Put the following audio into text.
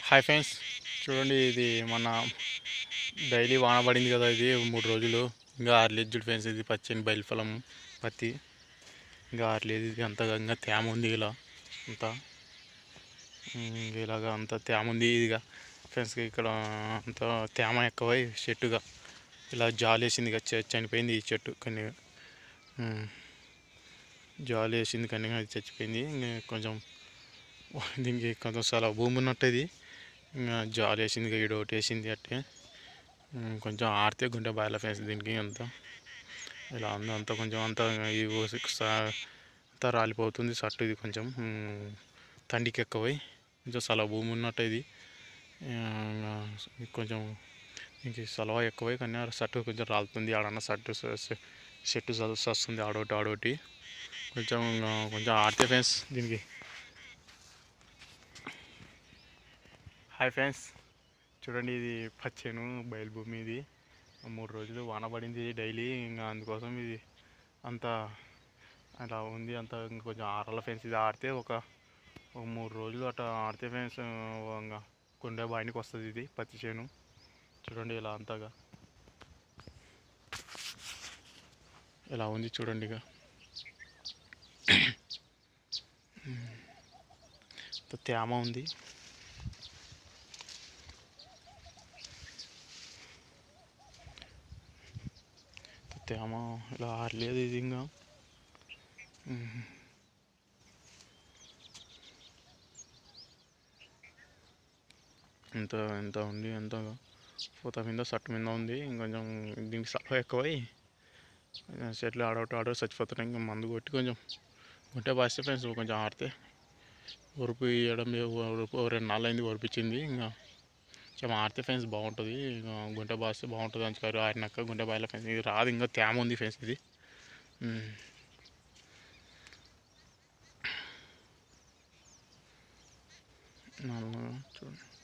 Hi friends చూడండి ఇది మన డైలీ వాన పడింది కదా ఇది మూడు రోజులు ఇంకా ఆరలేదు చూడు ఫ్రెండ్స్ ఇది పచ్చని బయలుఫలం పత్తి ఇంకా ఆరలేదు ఇది అంతగా ఇంకా తేమ ఉంది ఇలా అంతా ఉమ్, ఇలాగా అంత తేమ ఉంది ఇదిగా ఫ్రెండ్స్ ఇక్కడ అంత తేమ ఎక్కువై చెట్టుగా ఇలా జాలి వేసింది ఇక చె- చనిపోయింది ఈ చెట్టు కానీ ఉమ్, జాలి వేసింది కానీ అది చచ్చిపోయింది ఇంకా కొంచెం దీనికి కొంచెం చాలా భూమి ఉన్నట్టు ఇది ఇంకా జాలి వేసింది ఇక ఈడ ఒకటి వేసింది అట్టే ఉమ్, కొంచెం ఆడితే గుండె బాగా ఫేస్ దీనికి అంతా ఇలా ఉంది అంతా కొంచెం అంతా ఈ ఓసి- సా- అంతా రాలిపోతుంది సట్టు ఇది కొంచెం ఉమ్, తండికి ఎక్కువై కొంచెం చాలా భూమి ఉన్నట్టు ఇది ఆ, ఇది కొంచెం ఇంక సలవా ఎక్కువై కానీ ఆ సట్టు కొంచెం రాలుతుంది ఆడన్న సట్టు స- స- చెట్టు స- వస్తుంది ఆడోటి ఆడోటి కొంచెం ఆ, కొంచెం ఆడితే ఫ్రెండ్స్ దీనికి హాయ్ ఫ్రెండ్స్ చూడండి ఇది పచ్చేను బయలుభూమి ఇది మూడు రోజులు వాన పడింది డైలీ ఇంకా అందుకోసం ఇది అంత అలా ఉంది అంత ఇంకా కొంచెం ఆరాల ఫ్రెండ్స్ ఇది ఆడితే ఒక ఒక మూడు రోజులు అట్లా ఆడితే ఫ్రెండ్స్ ఇంకా కొండే బాయినికి వస్తుంది ఇది పత్తి చేను చూడండి ఇలా అంతగా ఇలా ఉంది చూడండి ఇక ఇంత తేమ ఉంది తేమ ఇలా ఆరలేదు ఇది ఇంకా ఉమ్. ఇంత ఎంత ఉంది ఎంత పూత మీద సట్టు మీద ఉంది ఇంకొంచెం దీనికి సఫ ఎక్కువై కొంచెం చెట్లు ఆడవట ఆడవ చచ్చిపోతున్నాయి ఇంకా మందు కొట్టి కొంచెం ఉంటే బాస్తే ఫ్రెండ్స్ కొంచెం ఆడితే ఉరుపు ఇవ్వడం ఉరుపు రెండు నాళ్ళు అయింది ఉరిపించింది ఇంకా కొంచెం ఆడితే ఫ్రెండ్స్ బాగుంటుంది ఇంకా గుంటె బాస్తే బాగుంటుంది అంటారు ఆడినాక గుంటె బాయిల ఫ్రెండ్స్ ఇది రాదు ఇంకా తేమ ఉంది ఫ్రెండ్స్ ఇది ఉమ్. నల్లగా చూడండి